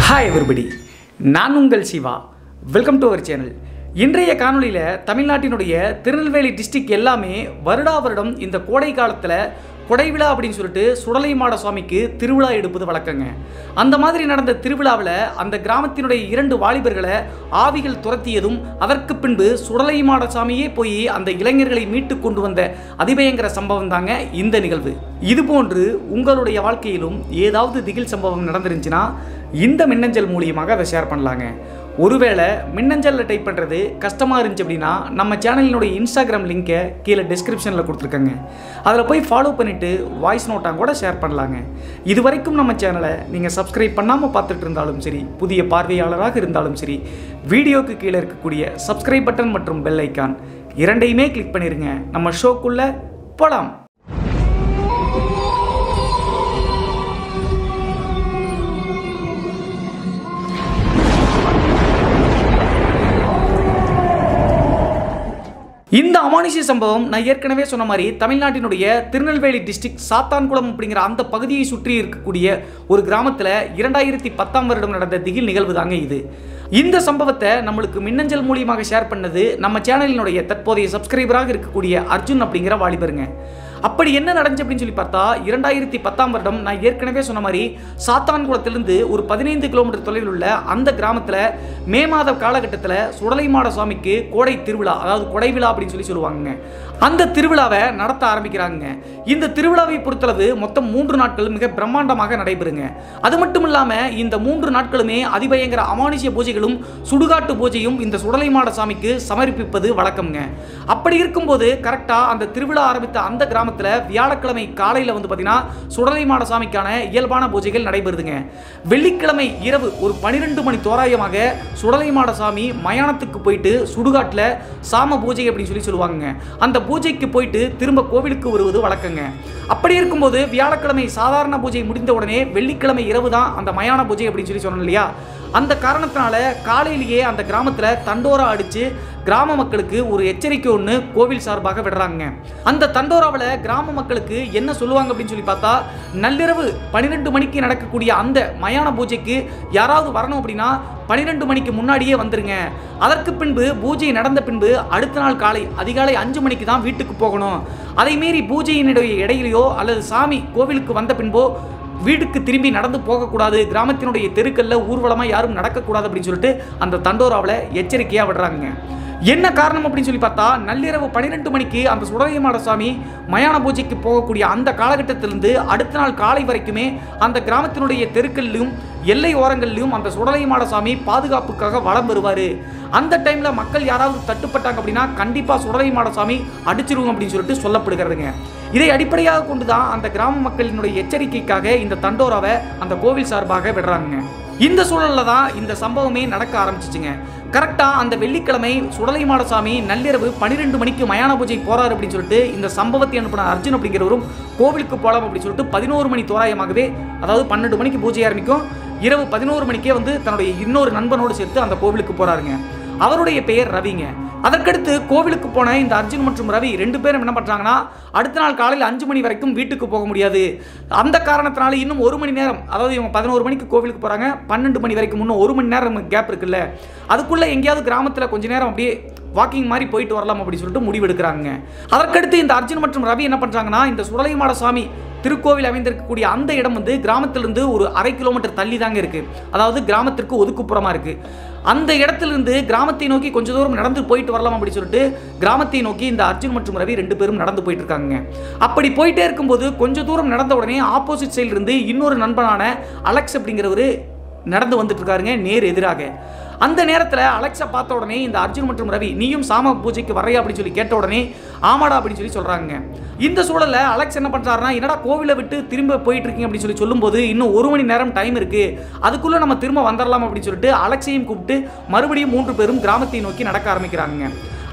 hi everybody நான் உங்கள் Siva welcome to our channel இன்றைய காணொளியில் தமிழ்நாட்டினுடைய திருநெல்வேலி டிஸ்ட்ரிக்ட் எல்லாமே வருடா வருடம் இந்த கோடை காலத்தில் கொடைவிழா அப்படின்னு சொல்லிட்டு சுடலை மாட சுவாமிக்கு திருவிழா எடுப்பது வழக்கங்க அந்த மாதிரி நடந்த திருவிழாவில் அந்த கிராமத்தினுடைய இரண்டு வாலிபர்களை ஆவிகள் துரத்தியதும் அதற்கு பின்பு சுடலை மாட சாமியே போய் அந்த இளைஞர்களை மீட்டு கொண்டு வந்த அதிபயங்கர சம்பவம் தாங்க இந்த நிகழ்வு இதுபோன்று உங்களுடைய வாழ்க்கையிலும் ஏதாவது திகில் சம்பவம் நடந்துருந்துச்சுன்னா இந்த மின்னஞ்சல் மூலியமாக அதை ஷேர் பண்ணலாங்க ஒருவேளை மின்னஞ்சலில் டைப் பண்ணுறது கஷ்டமாக இருந்துச்சு அப்படின்னா நம்ம சேனலினுடைய இன்ஸ்டாகிராம் லிங்கை கீழே டிஸ்கிரிப்ஷனில் கொடுத்துருக்கேங்க அதில் போய் ஃபாலோ பண்ணிவிட்டு வாய்ஸ் நோட்டாக கூட ஷேர் பண்ணலாங்க இது வரைக்கும் நம்ம சேனலை நீங்கள் சப்ஸ்கிரைப் பண்ணாமல் பார்த்துட்டு இருந்தாலும் சரி புதிய பார்வையாளராக இருந்தாலும் சரி வீடியோக்கு கீழே இருக்கக்கூடிய சப்ஸ்கிரைப் பட்டன் மற்றும் பெல் ஐக்கான் இரண்டையுமே கிளிக் பண்ணிடுங்க நம்ம ஷோக்குள்ளே போகலாம் இந்த அமானுஷ்ய சம்பவம் நான் ஏற்கனவே சொன்ன மாதிரி தமிழ்நாட்டினுடைய திருநெல்வேலி டிஸ்ட்ரிக்ட் சாத்தான்குளம் அப்படிங்கிற அந்த பகுதியை சுற்றி இருக்கக்கூடிய ஒரு கிராமத்தில் இரண்டாயிரத்தி பத்தாம் வருடம் நடந்த திகில் நிகழ்வு தாங்க இது இந்த சம்பவத்தை நம்மளுக்கு மின்னஞ்சல் மூலியமாக ஷேர் பண்ணது நம்ம சேனலினுடைய தற்போதைய சப்ஸ்கிரைபராக இருக்கக்கூடிய அர்ஜுன் அப்படிங்கிற வாலிபருங்க அப்படி என்ன நடந்துச்சு அப்படின்னு சொல்லி பார்த்தா இரண்டாயிரத்தி பத்தாம் வருடம் நான் ஏற்கனவே சொன்ன மாதிரி சாத்தான்குளத்திலிருந்து ஒரு பதினைந்து கிலோமீட்டர் தொலைவில் உள்ள அந்த கிராமத்தில் மே மாத காலகட்டத்தில் சுடலைமாட சுவாமிக்கு கோடை திருவிழா அதாவது கொடை விழா அப்படின்னு சொல்லி சொல்லுவாங்க அந்த திருவிழாவை நடத்த ஆரம்பிக்கிறாங்க இந்த திருவிழாவை பொறுத்தளவு மொத்தம் மூன்று நாட்கள் மிக பிரம்மாண்டமாக நடைபெறுங்க அது மட்டும் இல்லாமல் இந்த மூன்று நாட்களுமே அதிபயங்கர அமானுஷ்ய பூஜைகளும் சுடுகாட்டு பூஜையும் இந்த சுடலைமாட சாமிக்கு சமர்ப்பிப்பது வழக்கம்ங்க அப்படி இருக்கும்போது கரெக்டாக அந்த திருவிழா ஆரம்பித்த அந்த கிராமத்தில் வியாழக்கிழமை காலையில் வந்து பார்த்தீங்கன்னா சுடலைமாட சாமிக்கான இயல்பான பூஜைகள் நடைபெறுதுங்க வெள்ளிக்கிழமை இரவு ஒரு பனிரெண்டு மணி தோராயமாக சுடலைமாட சாமி மயானத்துக்கு போயிட்டு சுடுகாட்டில் சாம பூஜை அப்படின்னு சொல்லி சொல்லுவாங்க அந்த பூஜைக்கு போயிட்டு திரும்ப கோவிலுக்கு வருவது வழக்கங்க அப்படி இருக்கும்போது வியாழக்கிழமை சாதாரண பூஜை முடிந்த உடனே வெள்ளிக்கிழமை இரவு தான் அந்த மயான பூஜை அப்படின்னு சொல்லி சொன்னோம் இல்லையா அந்த காரணத்தினால காலையிலேயே அந்த கிராமத்தில் தண்டோரா அடித்து கிராம மக்களுக்கு ஒரு எச்சரிக்கை ஒன்று கோவில் சார்பாக விடுறாங்க அந்த தண்டோராவில் கிராம மக்களுக்கு என்ன சொல்லுவாங்க அப்படின்னு சொல்லி பார்த்தா நள்ளிரவு பன்னிரெண்டு மணிக்கு நடக்கக்கூடிய அந்த மயான பூஜைக்கு யாராவது வரணும் அப்படின்னா பன்னிரெண்டு மணிக்கு முன்னாடியே வந்துருங்க அதற்கு பின்பு பூஜை நடந்த பின்பு அடுத்த நாள் காலை அதிகாலை அஞ்சு மணிக்கு தான் வீட்டுக்கு போகணும் அதை மீறி பூஜையினுடைய இடையிலையோ அல்லது சாமி கோவிலுக்கு வந்த பின்போ வீட்டுக்கு திரும்பி நடந்து போகக்கூடாது கிராமத்தினுடைய தெருக்களில் ஊர்வலமாக யாரும் நடக்கக்கூடாது அப்படின்னு சொல்லிட்டு அந்த தண்டோராவில் எச்சரிக்கையாக விடுறாங்க என்ன காரணம் அப்படின்னு சொல்லி பார்த்தா நள்ளிரவு பன்னிரெண்டு மணிக்கு அந்த சுடலைமாட சுவாமி மயான பூஜைக்கு போகக்கூடிய அந்த காலகட்டத்திலிருந்து அடுத்த நாள் காலை வரைக்குமே அந்த கிராமத்தினுடைய தெருக்கள்லையும் எல்லை ஓரங்கள்லையும் அந்த சுடலைமாட சாமி பாதுகாப்புக்காக வளம் வருவார் அந்த டைமில் மக்கள் யாராவது தட்டுப்பட்டாங்க அப்படின்னா கண்டிப்பாக சுடலைமாட சாமி அடிச்சிருவோம் அப்படின்னு சொல்லிட்டு சொல்லப்படுகிறதுங்க இதை அடிப்படையாக கொண்டு தான் அந்த கிராம மக்களினுடைய எச்சரிக்கைக்காக இந்த தண்டோராவை அந்த கோவில் சார்பாக விடுறாங்க இந்த சூழலில் தான் இந்த சம்பவமே நடக்க ஆரம்பிச்சிச்சுங்க கரெக்டாக அந்த வெள்ளிக்கிழமை சுடலைமாட சாமி நள்ளிரவு பன்னிரெண்டு மணிக்கு மயான பூஜை போறாரு அப்படின்னு சொல்லிட்டு இந்த சம்பவத்தை அனுப்பின அர்ஜுன் அப்படிங்கிறவரும் கோவிலுக்கு போகலாம் அப்படின்னு சொல்லிட்டு பதினோரு மணி தோராயமாகவே அதாவது பன்னெண்டு மணிக்கு பூஜை ஆரம்பிக்கும் இரவு பதினோரு மணிக்கே வந்து தன்னுடைய இன்னொரு நண்பனோடு சேர்த்து அந்த கோவிலுக்கு போறாருங்க அவருடைய பெயர் ரவிங்க அதற்கடுத்து கோவிலுக்கு போன இந்த அர்ஜுன் மற்றும் ரவி ரெண்டு பேரும் என்ன பண்ணுறாங்கன்னா அடுத்த நாள் காலையில் அஞ்சு மணி வரைக்கும் வீட்டுக்கு போக முடியாது அந்த காரணத்தினால இன்னும் ஒரு மணி நேரம் அதாவது இவங்க பதினோரு மணிக்கு கோவிலுக்கு போகிறாங்க பன்னெண்டு மணி வரைக்கும் இன்னும் ஒரு மணி நேரம் கேப் இருக்குல்ல அதுக்குள்ளே எங்கேயாவது கிராமத்தில் கொஞ்ச நேரம் அப்படியே வாக்கிங் மாதிரி போயிட்டு வரலாம் அப்படின்னு சொல்லிட்டு முடிவெடுக்கிறாங்க அதற்கடுத்து இந்த அர்ஜுன் மற்றும் ரவி என்ன பண்ணுறாங்கன்னா இந்த சுடலைமாட சாமி திருக்கோவில் அமைந்திருக்கக்கூடிய அந்த இடம் வந்து கிராமத்திலிருந்து ஒரு அரை கிலோமீட்டர் தள்ளி தாங்க இருக்கு அதாவது கிராமத்திற்கு ஒதுக்குப்புறமா இருக்கு அந்த இடத்திலிருந்து கிராமத்தை நோக்கி கொஞ்ச தூரம் நடந்து போயிட்டு வரலாம் அப்படின்னு சொல்லிட்டு கிராமத்தை நோக்கி இந்த அர்ஜுன் மற்றும் ரவி ரெண்டு பேரும் நடந்து போயிட்டு இருக்காங்க அப்படி போயிட்டே இருக்கும்போது கொஞ்ச தூரம் நடந்த உடனே ஆப்போசிட் சைடில் இருந்து இன்னொரு நண்பனான அலெக்ஸ் அப்படிங்கிறவர் நடந்து வந்துட்டு இருக்காருங்க நேர் எதிராக அந்த நேரத்தில் அலெக்ஸை பார்த்த உடனே இந்த அர்ஜுன் மற்றும் ரவி நீயும் சாம பூஜைக்கு வரையா அப்படின்னு சொல்லி கேட்ட உடனே ஆமாடா அப்படின்னு சொல்லி சொல்கிறாங்க இந்த சூழலில் அலெக்ஸ் என்ன பண்ணுறாருனா என்னடா கோவிலை விட்டு திரும்ப போயிட்டு இருக்கீங்க அப்படின்னு சொல்லி சொல்லும்போது இன்னும் ஒரு மணி நேரம் டைம் இருக்குது அதுக்குள்ளே நம்ம திரும்ப வந்துடலாம் அப்படின்னு சொல்லிட்டு அலெக்ஸையும் கூப்பிட்டு மறுபடியும் மூன்று பேரும் கிராமத்தை நோக்கி நடக்க ஆரம்பிக்கிறாங்க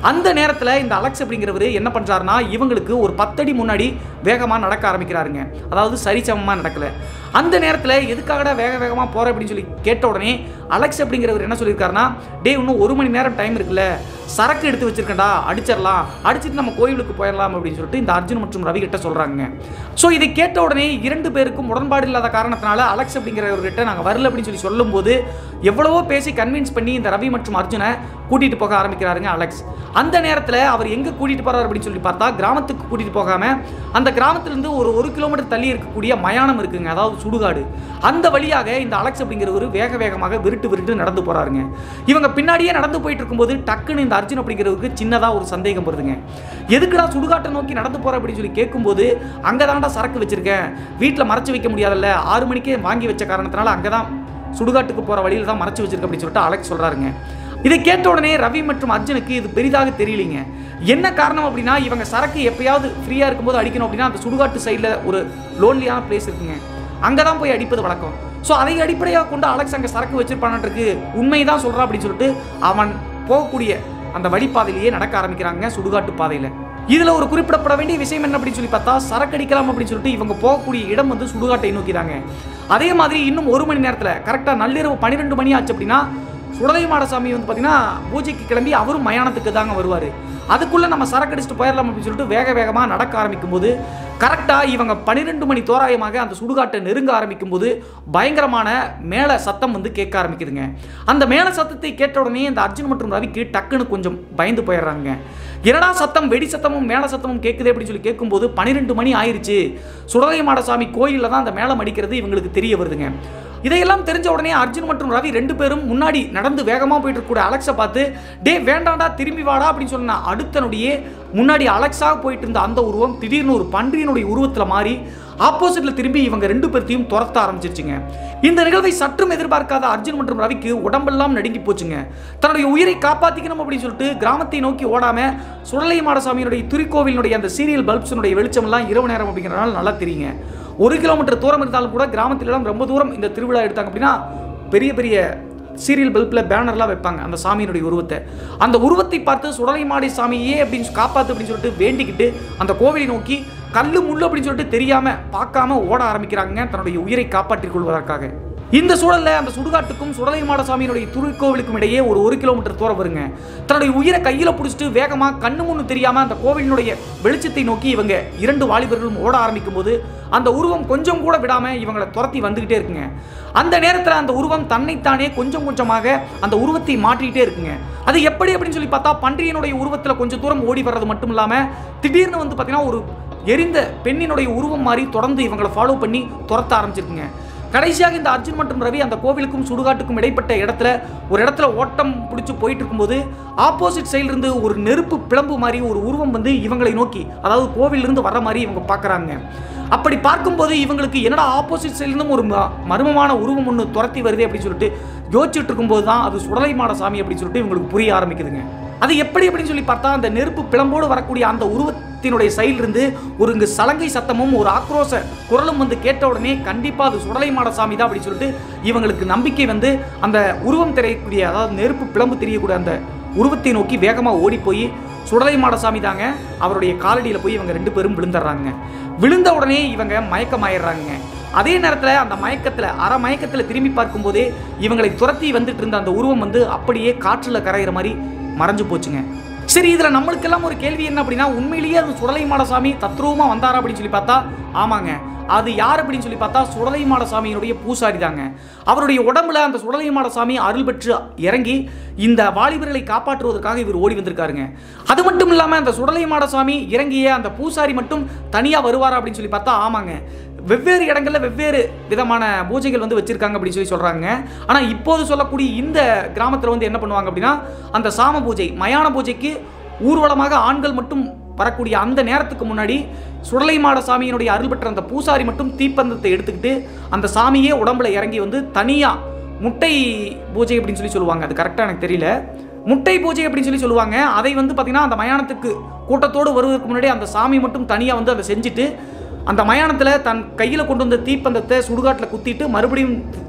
அந்த நேரத்தில் இந்த அலெக்ஸ் அப்படிங்கிறவர் என்ன பண்ணுறாருனா இவங்களுக்கு ஒரு பத்தடி முன்னாடி வேகமாக நடக்க ஆரம்பிக்கிறாருங்க அதாவது சரிசமமாக நடக்கல அந்த நேரத்தில் எதுக்காகடா வேக வேகமாக போகிற அப்படின்னு சொல்லி கேட்ட உடனே அலெக்ஸ் அப்படிங்கிறவர் என்ன சொல்லியிருக்காருன்னா டே இன்னும் ஒரு மணி நேரம் டைம் இருக்குல்ல சரக்கு எடுத்து வச்சிருக்கேன்டா அடிச்சிடலாம் அடிச்சிட்டு நம்ம கோயிலுக்கு போயிடலாம் அப்படின்னு சொல்லிட்டு இந்த அர்ஜுன் மற்றும் ரவி கிட்ட சொல்கிறாங்க ஸோ இதை கேட்ட உடனே இரண்டு பேருக்கும் உடன்பாடு இல்லாத காரணத்தினால அலெக்ஸ் அப்படிங்கிறவர்கிட்ட நாங்கள் வரல அப்படின்னு சொல்லி சொல்லும்போது எவ்வளவோ பேசி கன்வின்ஸ் பண்ணி இந்த ரவி மற்றும் அர்ஜுனை கூட்டிகிட்டு போக ஆரம்பிக்கிறாருங்க அலெக்ஸ் அந்த நேரத்தில் அவர் எங்கே கூட்டிகிட்டு போகிறார் அப்படின்னு சொல்லி பார்த்தா கிராமத்துக்கு கூட்டிகிட்டு போகாமல் அந்த கிராமத்திலிருந்து ஒரு ஒரு கிலோமீட்டர் தள்ளி இருக்கக்கூடிய மயானம் இருக்குங்க அதாவது சுடுகாடு அந்த வழியாக இந்த அலெக்ஸ் அப்படிங்கிறவர் வேக வேகமாக விருட்டு விருட்டு நடந்து போகிறாருங்க இவங்க பின்னாடியே நடந்து போயிட்டு இருக்கும்போது டக்குன்னு இந்த அர்ஜுன் அப்படிங்கிறவருக்கு சின்னதாக ஒரு சந்தேகம் வருதுங்க எதுக்குடா சுடுகாட்டை நோக்கி நடந்து போகிற அப்படின்னு சொல்லி கேட்கும்போது அங்கே தான்டா சரக்கு வச்சிருக்கேன் வீட்டில் மறைச்சு வைக்க முடியாதுல்ல ஆறு மணிக்கே வாங்கி வச்ச காரணத்தினால அங்கே தான் சுடுகாட்டுக்கு போகிற வழியில் தான் மறைச்சு வச்சிருக்க அப்படின்னு சொல்லிட்டு அலெக்ஸ் சொல்கிறாருங்க இதை கேட்ட உடனே ரவி மற்றும் அர்ஜுனுக்கு இது பெரிதாக தெரியலைங்க என்ன காரணம் அப்படின்னா இவங்க சரக்கு எப்பயாவது ஃப்ரீயாக இருக்கும்போது அடிக்கணும் அப்படின்னா அந்த சுடுகாட்டு சைடில் ஒரு லோன்லியான பிளேஸ் இருக்குங்க அங்கே தான் போய் அடிப்பது வழக்கம் ஸோ அதை அடிப்படையாக கொண்டு அலெக்ஸ் அங்கே சரக்கு வச்சிருப்பானருக்கு உண்மைதான் சொல்கிறான் அப்படின்னு சொல்லிட்டு அவன் போகக்கூடிய அந்த வழிப்பாதையிலேயே நடக்க ஆரம்பிக்கிறாங்க சுடுகாட்டு பாதையில் இதில் ஒரு குறிப்பிடப்பட வேண்டிய விஷயம் என்ன அப்படின்னு சொல்லி பார்த்தா சரக்கு அடிக்கலாம் அப்படின்னு சொல்லிட்டு இவங்க போகக்கூடிய இடம் வந்து சுடுகாட்டை நோக்கிதாங்க அதே மாதிரி இன்னும் ஒரு மணி நேரத்தில் கரெக்டாக நள்ளிரவு பன்னிரெண்டு மணி ஆச்சு அப்படின்னா சுடலை மாடசாமி வந்து பார்த்தீங்கன்னா பூஜைக்கு கிளம்பி அவரும் மயானத்துக்கு தாங்க வருவார் அதுக்குள்ளே நம்ம சரக்கு அடிச்சுட்டு போயிடலாம் அப்படின்னு சொல்லிட்டு வேக வேகமாக நடக்க ஆரம்பிக்கும் போது கரெக்டாக இவங்க பன்னிரெண்டு மணி தோராயமாக அந்த சுடுகாட்டை நெருங்க ஆரம்பிக்கும் போது பயங்கரமான மேலே சத்தம் வந்து கேட்க ஆரம்பிக்குதுங்க அந்த மேலே சத்தத்தை கேட்ட உடனே இந்த அர்ஜுன் மற்றும் ரவிக்கு டக்குன்னு கொஞ்சம் பயந்து போயிடுறாங்க என்னடா சத்தம் வெடி சத்தமும் மேல சத்தமும் கேட்குது அப்படின்னு சொல்லி கேட்கும்போது பன்னிரெண்டு மணி ஆயிருச்சு சுடலை மாடசாமி கோயிலில் தான் அந்த மேளம் அடிக்கிறது இவங்களுக்கு தெரிய வருதுங்க இதையெல்லாம் தெரிஞ்ச உடனே அர்ஜுன் மற்றும் ரவி ரெண்டு பேரும் முன்னாடி நடந்து வேகமாக போயிட்டு இருக்கக்கூடிய அலெக்ஸை பார்த்து டே வேண்டாண்டா திரும்பி வாடா அப்படின்னு சொன்ன அடுத்த நொடியே முன்னாடி அலெக்ஸாக போயிட்டு இருந்த அந்த உருவம் திடீர்னு ஒரு பன்றியினுடைய உருவத்தில் மாறி ஆப்போசிட்ல திரும்பி இவங்க ரெண்டு பேர்த்தையும் துரத்த ஆரம்பிச்சிருச்சுங்க இந்த நிகழ்வை சற்றும் எதிர்பார்க்காத அர்ஜுன் மற்றும் ரவிக்கு உடம்பெல்லாம் நடுங்கி போச்சுங்க தன்னுடைய உயிரை காப்பாத்திக்கணும் அப்படின்னு சொல்லிட்டு கிராமத்தை நோக்கி ஓடாம சுடலை மாடசாமியினுடைய திருக்கோவிலினுடைய அந்த சீரியல் பல்ப்ஸினுடைய வெளிச்சம்லாம் இரவு நேரம் அப்படிங்கிறனால நல்லா தெரியுங்க ஒரு கிலோமீட்டர் தூரம் இருந்தாலும் கூட கிராமத்திலலாம் ரொம்ப தூரம் இந்த திருவிழா எடுத்தாங்க அப்படின்னா பெரிய பெரிய சீரியல் பல்பில் பேனர்லாம் வைப்பாங்க அந்த சாமியினுடைய உருவத்தை அந்த உருவத்தை பார்த்து சுடலை மாடி சாமியே அப்படின்னு காப்பாத்து அப்படின்னு சொல்லிட்டு வேண்டிக்கிட்டு அந்த கோவிலை நோக்கி கல்லு முள்ளு அப்படின்னு சொல்லிட்டு தெரியாம பார்க்காம ஓட ஆரம்பிக்கிறாங்க தன்னுடைய உயிரை காப்பாற்றிக் கொள்வதற்காக இந்த சூழல்ல அந்த சுடுகாட்டுக்கும் சுடலை மாடசாமியினுடைய திருக்கோவிலுக்கும் இடையே ஒரு ஒரு கிலோமீட்டர் தூரம் வருங்க தன்னுடைய உயிரை கையில பிடிச்சிட்டு வேகமா கண்ணு முன்னு தெரியாம அந்த கோவிலினுடைய வெளிச்சத்தை நோக்கி இவங்க இரண்டு வாலிபர்களும் ஓட ஆரம்பிக்கும் போது அந்த உருவம் கொஞ்சம் கூட விடாம இவங்களை துரத்தி வந்துகிட்டே இருக்குங்க அந்த நேரத்தில் அந்த உருவம் தன்னைத்தானே கொஞ்சம் கொஞ்சமாக அந்த உருவத்தை மாற்றிக்கிட்டே இருக்குங்க அது எப்படி அப்படின்னு சொல்லி பார்த்தா பன்றியனுடைய உருவத்தில் கொஞ்சம் தூரம் ஓடி வர்றது மட்டும் இல்லாமல் திடீர்னு வந்து பார்த்தீங்கன்னா ஒரு எரிந்த பெண்ணினுடைய உருவம் மாதிரி தொடர்ந்து இவங்களை ஃபாலோ பண்ணி துரத்த ஆரம்பிச்சிருக்குங்க கடைசியாக இந்த அர்ஜுன் மற்றும் ரவி அந்த கோவிலுக்கும் சுடுகாட்டுக்கும் இடைப்பட்ட இடத்துல ஒரு இடத்துல ஓட்டம் பிடிச்சி போயிட்டு இருக்கும்போது ஆப்போசிட் சைடுல இருந்து ஒரு நெருப்பு பிளம்பு மாதிரி ஒரு உருவம் வந்து இவங்களை நோக்கி அதாவது கோவிலிருந்து வர்ற மாதிரி இவங்க பார்க்குறாங்க அப்படி பார்க்கும்போது இவங்களுக்கு என்னடா ஆப்போசிட் சைட்லேருந்தும் ஒரு ம- மர்மமான உருவம் ஒன்று துரத்தி வருது அப்படின்னு சொல்லிட்டு யோசிச்சுட்டு இருக்கும்போது தான் அது சுடலை மாட சாமி அப்படின்னு சொல்லிட்டு இவங்களுக்கு புரிய ஆரம்பிக்குதுங்க அது எப்படி அப்படின்னு சொல்லி பார்த்தா அந்த நெருப்பு பிளம்போடு வரக்கூடிய அந்த உருவத்தினுடைய சைடில் இருந்து ஒரு இங்கு சலங்கை சத்தமும் ஒரு ஆக்ரோஷ குரலும் வந்து கேட்ட உடனே கண்டிப்பாக அது சுடலை மாட சாமி தான் அப்படின்னு சொல்லிட்டு இவங்களுக்கு நம்பிக்கை வந்து அந்த உருவம் தெரியக்கூடிய அதாவது நெருப்பு பிளம்பு தெரியக்கூடிய அந்த உருவத்தை நோக்கி வேகமாக ஓடி போய் சுடலை மாடசாமி தாங்க அவருடைய காலடியில் போய் இவங்க ரெண்டு பேரும் விழுந்துடுறாங்க விழுந்த உடனே இவங்க மயக்கமாயிடுறாங்க அதே நேரத்தில் அந்த மயக்கத்தில் அரை மயக்கத்தில் திரும்பி பார்க்கும்போதே இவங்களை துரத்தி வந்துட்டு இருந்த அந்த உருவம் வந்து அப்படியே காற்றில் கரையிற மாதிரி மறைஞ்சு போச்சுங்க சரி இதில் நம்மளுக்கெல்லாம் ஒரு கேள்வி என்ன அப்படின்னா உண்மையிலேயே அது சுடலை மாடசாமி தத்ரூபமாக வந்தாரா அப்படின்னு சொல்லி பார்த்தா ஆமாங்க அது யார் அப்படின்னு சொல்லி பார்த்தா சுடலை மாடசாமியினுடைய பூசாரி தாங்க அவருடைய உடம்புல அந்த சுடலை மாடசாமி அருள் பெற்று இறங்கி இந்த வாலிபர்களை காப்பாற்றுவதற்காக இவர் ஓடி வந்திருக்காருங்க அது மட்டும் இல்லாமல் அந்த சுடலை மாடசாமி இறங்கிய அந்த பூசாரி மட்டும் தனியாக வருவாரா அப்படின்னு சொல்லி பார்த்தா ஆமாங்க வெவ்வேறு இடங்கள்ல வெவ்வேறு விதமான பூஜைகள் வந்து வச்சிருக்காங்க அப்படின்னு சொல்லி சொல்றாங்க ஆனா இப்போது சொல்லக்கூடிய இந்த கிராமத்துல வந்து என்ன பண்ணுவாங்க அப்படின்னா அந்த சாம பூஜை மயான பூஜைக்கு ஊர்வலமாக ஆண்கள் மட்டும் வரக்கூடிய அந்த நேரத்துக்கு முன்னாடி சுடலை மாட சாமியினுடைய அருள் பெற்ற அந்த பூசாரி மட்டும் தீப்பந்தத்தை எடுத்துக்கிட்டு அந்த சாமியே உடம்புல இறங்கி வந்து தனியா முட்டை பூஜை அப்படின்னு சொல்லி சொல்லுவாங்க அது கரெக்டாக எனக்கு தெரியல முட்டை பூஜை அப்படின்னு சொல்லி சொல்லுவாங்க அதை வந்து பார்த்தீங்கன்னா அந்த மயானத்துக்கு கூட்டத்தோடு வருவதற்கு முன்னாடி அந்த சாமி மட்டும் தனியாக வந்து அதை செஞ்சுட்டு அந்த மயானத்தில் தன் கையில் கொண்டு வந்த தீப்பந்தத்தை சுடுகாட்டில் குத்திட்டு மறுபடியும்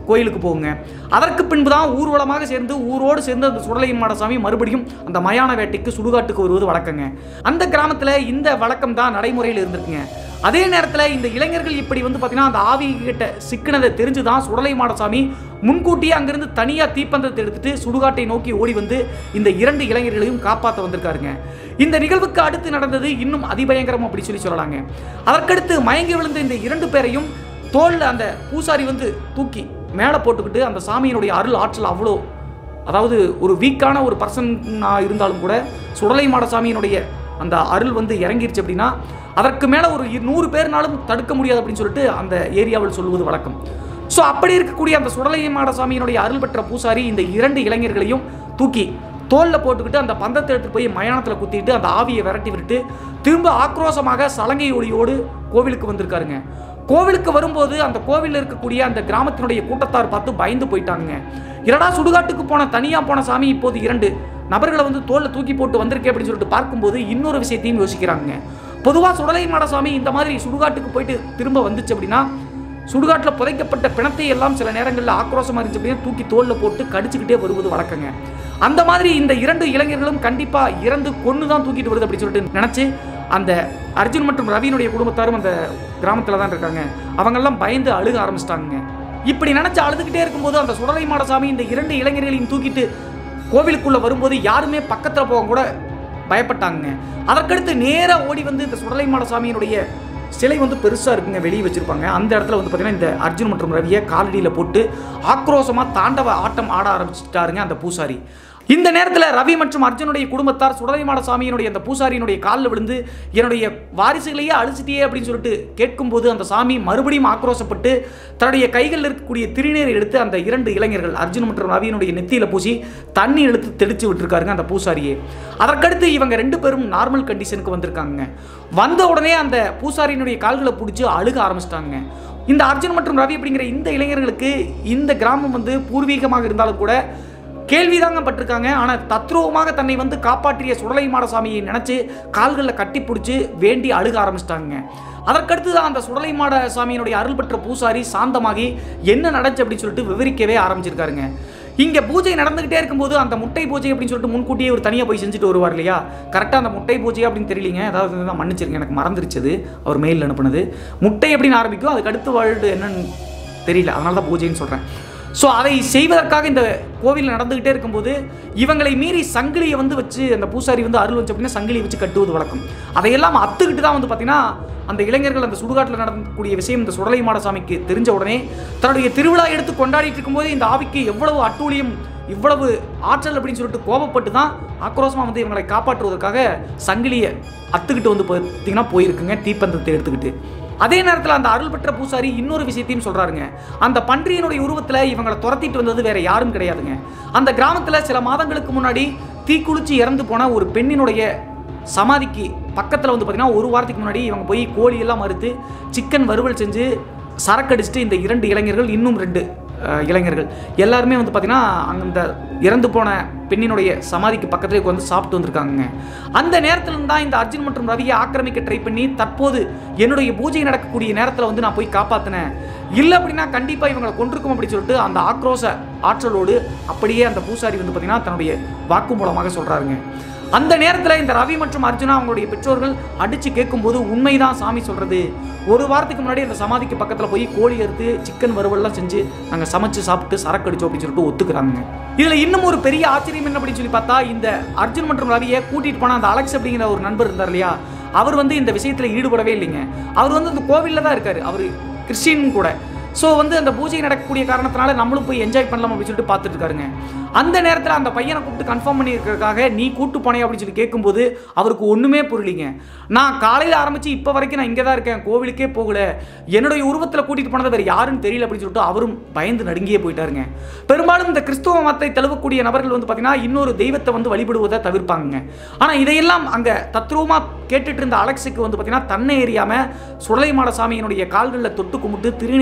கோயிலுக்கு போகுங்க அதற்கு பின்பு தான் ஊர்வலமாக சேர்ந்து ஊரோடு சேர்ந்து அந்த சுடலை மாடசாமி மறுபடியும் அந்த மயான வேட்டைக்கு சுடுகாட்டுக்கு வருவது வழக்கங்க அந்த கிராமத்தில் இந்த வழக்கம் தான் நடைமுறையில் இருந்திருக்குங்க அதே நேரத்தில் இந்த இளைஞர்கள் இப்படி வந்து பார்த்தீங்கன்னா அந்த ஆவி கிட்ட சிக்கினதை தெரிஞ்சு தான் சுடலை மாடசாமி முன்கூட்டியே அங்கிருந்து தனியாக தீப்பந்தத்தை எடுத்துட்டு சுடுகாட்டை நோக்கி ஓடி வந்து இந்த இரண்டு இளைஞர்களையும் காப்பாற்ற வந்திருக்காருங்க இந்த நிகழ்வுக்கு அடுத்து நடந்தது இன்னும் அதிபயங்கரம் அப்படி சொல்லி சொல்லலாங்க அதற்கடுத்து மயங்கி விழுந்த இந்த இரண்டு பேரையும் தோளில் அந்த பூசாரி வந்து தூக்கி மேலே போட்டுக்கிட்டு அந்த சாமியினுடைய அருள் ஆற்றல் அவ்வளோ அதாவது ஒரு வீக்கான ஒரு பர்சனாக இருந்தாலும் கூட சுடலை மாடசாமியினுடைய அந்த அருள் வந்து இறங்கிருச்சு அப்படின்னா அதற்கு மேலே ஒரு இரு- நூறு பேர்னாலும் தடுக்க முடியாது அப்படின்னு சொல்லிட்டு அந்த ஏரியாவில் சொல்வது வழக்கம் ஸோ அப்படி இருக்கக்கூடிய அந்த சுடலை மாடசாமியினுடைய அருள் பெற்ற பூசாரி இந்த இரண்டு இளைஞர்களையும் தூக்கி தோளில் போட்டுக்கிட்டு அந்த பந்தத்தை எடுத்து போய் மயானத்தில் குத்திட்டு அந்த ஆவியை விரட்டி விட்டு திரும்ப ஆக்ரோஷமாக சலங்கை ஒளியோடு கோவிலுக்கு வந்திருக்காருங்க கோவிலுக்கு வரும்போது அந்த கோவிலில் இருக்கக்கூடிய அந்த கிராமத்தினுடைய கூட்டத்தார் பார்த்து பயந்து போயிட்டாங்க இரடா சுடுகாட்டுக்கு போன தனியாக போன சாமி இப்போது இரண்டு நபர்களை வந்து தோளில் தூக்கி போட்டு வந்திருக்கே அப்படின்னு சொல்லிட்டு பார்க்கும்போது இன்னொரு விஷயத்தையும் யோசிக்கிறாங்க பொதுவாக சுடலை மாடசாமி இந்த மாதிரி சுடுகாட்டுக்கு போயிட்டு திரும்ப வந்துச்சு அப்படின்னா சுடுகாட்டில் புதைக்கப்பட்ட பிணத்தை எல்லாம் சில நேரங்களில் ஆக்ரோஷமாக இருந்துச்சு அப்படின்னா தூக்கி தோளில் போட்டு கடிச்சுக்கிட்டே வருவது வழக்கங்க அந்த மாதிரி இந்த இரண்டு இளைஞர்களும் கண்டிப்பாக இறந்து கொன்று தான் தூக்கிட்டு வருது அப்படின்னு சொல்லிட்டு நினச்சி அந்த அர்ஜுன் மற்றும் ரவியினுடைய குடும்பத்தாரும் அந்த கிராமத்தில் தான் இருக்காங்க அவங்கெல்லாம் பயந்து அழுக ஆரம்பிச்சிட்டாங்க இப்படி நினச்சி அழுதுகிட்டே இருக்கும்போது அந்த சுடலை மாடசாமி இந்த இரண்டு இளைஞர்களையும் தூக்கிட்டு கோவிலுக்குள்ளே வரும்போது யாருமே பக்கத்தில் போக கூட பயப்பட்டாங்க அதற்கடுத்து நேராக ஓடி வந்து இந்த சுடலை மாடசாமியினுடைய சிலை வந்து பெருசாக இருக்குங்க வெளியே வச்சுருப்பாங்க அந்த இடத்துல வந்து பார்த்தீங்கன்னா இந்த அர்ஜுன் மற்றும் ரவியை காலடியில் போட்டு ஆக்ரோஷமாக தாண்டவ ஆட்டம் ஆட ஆரம்பிச்சிட்டாருங்க அந்த பூசாரி இந்த நேரத்தில் ரவி மற்றும் அர்ஜுனுடைய குடும்பத்தார் சுடலைமாட சாமியினுடைய அந்த பூசாரியினுடைய காலில் விழுந்து என்னுடைய வாரிசுகளையே அழிச்சிட்டியே அப்படின்னு சொல்லிட்டு கேட்கும்போது அந்த சாமி மறுபடியும் ஆக்ரோஷப்பட்டு தன்னுடைய கைகளில் இருக்கக்கூடிய திருநீரை எடுத்து அந்த இரண்டு இளைஞர்கள் அர்ஜுன் மற்றும் ரவியினுடைய நெத்தியில் பூசி தண்ணி எடுத்து தெளித்து விட்டுருக்காருங்க அந்த பூசாரியே அதற்கடுத்து இவங்க ரெண்டு பேரும் நார்மல் கண்டிஷனுக்கு வந்திருக்காங்க வந்த உடனே அந்த பூசாரியினுடைய கால்களை பிடிச்சி அழுக ஆரம்பிச்சிட்டாங்க இந்த அர்ஜுன் மற்றும் ரவி அப்படிங்கிற இந்த இளைஞர்களுக்கு இந்த கிராமம் வந்து பூர்வீகமாக இருந்தாலும் கூட கேள்விதாங்க பட்டிருக்காங்க ஆனால் தத்ரூபமாக தன்னை வந்து காப்பாற்றிய சுடலை மாடசாமியை நினச்சி கால்களில் கட்டி பிடிச்சி வேண்டி அழுக ஆரம்பிச்சிட்டாங்க அதற்கடுத்து தான் அந்த சுடலை மாட சாமியினுடைய அருள் பெற்ற பூசாரி சாந்தமாகி என்ன நடந்துச்சு அப்படின்னு சொல்லிட்டு விவரிக்கவே ஆரம்பிச்சிருக்காருங்க இங்கே பூஜை நடந்துகிட்டே இருக்கும்போது அந்த முட்டை பூஜை அப்படின்னு சொல்லிட்டு முன்கூட்டியே ஒரு தனியாக போய் செஞ்சுட்டு வருவார் இல்லையா கரெக்டாக அந்த முட்டை பூஜை அப்படின்னு தெரியலீங்க அதாவது தான் மன்னிச்சிருங்க எனக்கு மறந்துருச்சது அவர் மெயில் அனுப்புனது முட்டை அப்படின்னு ஆரம்பிக்கும் அதுக்கு அடுத்த வேர்ல்டு என்னன்னு தெரியல அதனால தான் பூஜைன்னு சொல்கிறேன் ஸோ அதை செய்வதற்காக இந்த கோவில் நடந்துக்கிட்டே இருக்கும்போது இவங்களை மீறி சங்கிலியை வந்து வச்சு அந்த பூசாரி வந்து அருள் வச்சு அப்படின்னா சங்கிலியை வச்சு கட்டுவது வழக்கம் அதையெல்லாம் அத்துக்கிட்டு தான் வந்து பார்த்தீங்கன்னா அந்த இளைஞர்கள் அந்த சுடுகாட்டில் நடக்கக்கூடிய விஷயம் இந்த சுடலை மாடசாமிக்கு தெரிஞ்ச உடனே தன்னுடைய திருவிழா எடுத்து கொண்டாடிட்டு இருக்கும்போது இந்த ஆவிக்கு எவ்வளவு அட்டூழியம் இவ்வளவு ஆற்றல் அப்படின்னு சொல்லிட்டு கோபப்பட்டு தான் ஆக்ரோஷமாக வந்து இவங்களை காப்பாற்றுவதற்காக சங்கிலியை அத்துக்கிட்டு வந்து பார்த்தீங்கன்னா போயிருக்குங்க தீப்பந்தத்தை எடுத்துக்கிட்டு அதே நேரத்தில் அந்த அருள் பெற்ற பூசாரி இன்னொரு விஷயத்தையும் சொல்றாருங்க அந்த பன்றியினுடைய உருவத்தில் இவங்களை துரத்திட்டு வந்தது வேற யாரும் கிடையாதுங்க அந்த கிராமத்தில் சில மாதங்களுக்கு முன்னாடி தீக்குளிச்சு இறந்து போன ஒரு பெண்ணினுடைய சமாதிக்கு பக்கத்தில் வந்து பார்த்தீங்கன்னா ஒரு வாரத்துக்கு முன்னாடி இவங்க போய் கோழியெல்லாம் மறுத்து சிக்கன் வறுவல் செஞ்சு சரக்கடிச்சிட்டு இந்த இரண்டு இளைஞர்கள் இன்னும் ரெண்டு அஹ், இளைஞர்கள் எல்லாருமே வந்து பார்த்தீங்கன்னா அந்த இறந்து போன பெண்ணினுடைய சமாதிக்கு பக்கத்திலே வந்து சாப்பிட்டு வந்திருக்காங்க அந்த நேரத்தில் தான் இந்த அர்ஜுன் மற்றும் ரவியை ஆக்கிரமிக்க ட்ரை பண்ணி தற்போது என்னுடைய பூஜை நடக்கக்கூடிய நேரத்தில் வந்து நான் போய் காப்பாற்றினேன் இல்லை அப்படின்னா கண்டிப்பாக இவங்களை கொண்டிருக்கும் அப்படின்னு சொல்லிட்டு அந்த ஆக்ரோஷ ஆற்றலோடு அப்படியே அந்த பூசாரி வந்து பார்த்தீங்கன்னா தன்னுடைய வாக்கு மூலமாக சொல்கிறாருங்க அந்த நேரத்தில் இந்த ரவி மற்றும் அர்ஜுனா அவங்களுடைய பெற்றோர்கள் அடித்து கேட்கும்போது உண்மைதான் சாமி சொல்கிறது ஒரு வாரத்துக்கு முன்னாடி அந்த சமாதிக்கு பக்கத்தில் போய் கோழி அறுத்து சிக்கன் வறுவல்லாம் செஞ்சு நாங்கள் சமைச்சு சாப்பிட்டு சரக்கு அடிச்சோம் அப்படின்னு சொல்லிட்டு ஒத்துக்கிறாங்க இதில் இன்னும் ஒரு பெரிய ஆச்சரியம் என்ன அப்படின்னு சொல்லி பார்த்தா இந்த அர்ஜுன் மற்றும் ரவியை கூட்டிகிட்டு போன அந்த அலெக்ஸ் அப்படிங்கிற ஒரு நண்பர் இருந்தார் இல்லையா அவர் வந்து இந்த விஷயத்தில் ஈடுபடவே இல்லைங்க அவர் வந்து அந்த கோவிலில் தான் இருக்கார் அவர் கிறிஸ்டின் கூட ஸோ வந்து அந்த பூஜை நடக்கக்கூடிய காரணத்தினால நம்மளும் போய் என்ஜாய் பண்ணலாம் அப்படின்னு சொல்லிட்டு பார்த்துட்டு இருக்காருங்க அந்த நேரத்தில் அந்த பையனை கூப்பிட்டு கன்ஃபார்ம் பண்ணியிருக்கிறதுக்காக நீ கூட்டு போனே அப்படின்னு சொல்லி கேட்கும்போது அவருக்கு ஒன்றுமே புரியலிங்க நான் காலையில் ஆரம்பித்து இப்போ வரைக்கும் நான் இங்கே தான் இருக்கேன் கோவிலுக்கே போகல என்னுடைய உருவத்தில் கூட்டிகிட்டு போனது வேறு யாருன்னு தெரியல அப்படின்னு சொல்லிட்டு அவரும் பயந்து நடுங்கியே போயிட்டாருங்க பெரும்பாலும் இந்த கிறிஸ்துவ மதத்தை தழுவக்கூடிய நபர்கள் வந்து பார்த்தீங்கன்னா இன்னொரு தெய்வத்தை வந்து வழிபடுவதை தவிர்ப்பாங்க ஆனால் இதையெல்லாம் அங்கே தத்ரூபமாக கேட்டுட்டு இருந்த அலெக்ஸுக்கு வந்து பார்த்தீங்கன்னா தன்னை எறியாமல் சுடலை மாடசாமியினுடைய கால்களில் தொட்டு கும்பிட்டு திருநீரை எடுத்துட்டு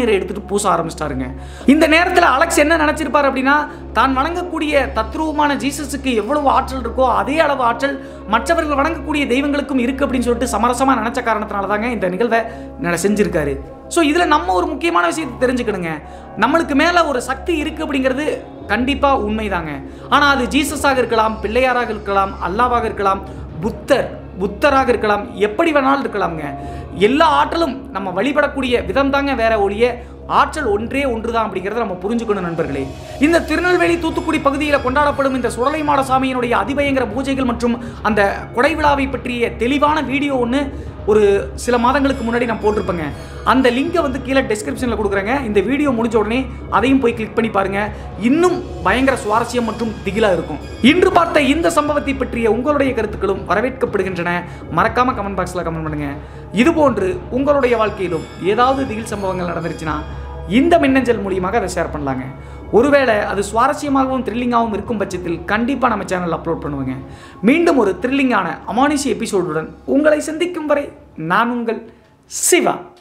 பூச ஆரம்பிச்சிட்டாருங்க இந்த நேரத்தில் அலெக்ஸ் என்ன நினைச்சிருப்பார் அப்படின்னா தான் வணங்கக்கூடிய தத்ரூபமான ஜீசஸுக்கு எவ்வளவு ஆற்றல் இருக்கோ அதே அளவு ஆற்றல் மற்றவர்கள் வணங்கக்கூடிய தெய்வங்களுக்கும் இருக்கு அப்படின்னு சொல்லிட்டு சமரசமாக நினைச்ச காரணத்தினால தாங்க இந்த நிகழ்வை நட- செஞ்சிருக்காரு ஸோ இதில் நம்ம ஒரு முக்கியமான விஷயத்தை தெரிஞ்சுக்கணுங்க நம்மளுக்கு மேலே ஒரு சக்தி இருக்குது அப்படிங்கிறது கண்டிப்பாக உண்மைதாங்க ஆனால் அது ஜீசஸாக இருக்கலாம் பிள்ளையாராக இருக்கலாம் அல்லாவாக இருக்கலாம் புத்தர் புத்தராக இருக்கலாம் எப்படி வேணாலும் இருக்கலாம்ங்க எல்லா ஆற்றலும் நம்ம வழிபடக்கூடிய விதம் தாங்க வேற ஒழிய ஆற்றல் ஒன்றே ஒன்றுதான் அப்படிங்கிறத நம்ம புரிஞ்சுக்கணும் நண்பர்களே இந்த திருநெல்வேலி தூத்துக்குடி பகுதியில் கொண்டாடப்படும் இந்த சுடலை மாட சாமியினுடைய அதிபயங்கர பூஜைகள் மற்றும் அந்த கொடை விழாவை பற்றிய தெளிவான வீடியோ ஒன்று ஒரு சில மாதங்களுக்கு முன்னாடி நான் போட்டிருப்பேங்க அந்த லிங்கை வந்து கீழே டெஸ்கிரிப்ஷனில் கொடுக்குறேங்க இந்த வீடியோ முடிஞ்ச உடனே அதையும் போய் கிளிக் பண்ணி பாருங்க இன்னும் பயங்கர சுவாரஸ்யம் மற்றும் திகிலாக இருக்கும் இன்று பார்த்த இந்த சம்பவத்தை பற்றிய உங்களுடைய கருத்துக்களும் வரவேற்கப்படுகின்றன மறக்காம கமெண்ட் பாக்ஸில் கமெண்ட் பண்ணுங்க இதுபோன்று உங்களுடைய வாழ்க்கையிலும் ஏதாவது திகில் சம்பவங்கள் நடந்துருச்சுன்னா இந்த மின்னஞ்சல் மூலியமாக அதை ஷேர் பண்ணலாங்க ஒருவேளை அது சுவாரஸ்யமாகவும் த்ரில்லிங்காகவும் இருக்கும் பட்சத்தில் கண்டிப்பாக நம்ம சேனலில் அப்லோட் பண்ணுவேங்க மீண்டும் ஒரு த்ரில்லிங்கான அமானுஷி எபிசோடுடன் உங்களை சந்திக்கும் வரை நான் உங்கள் சிவா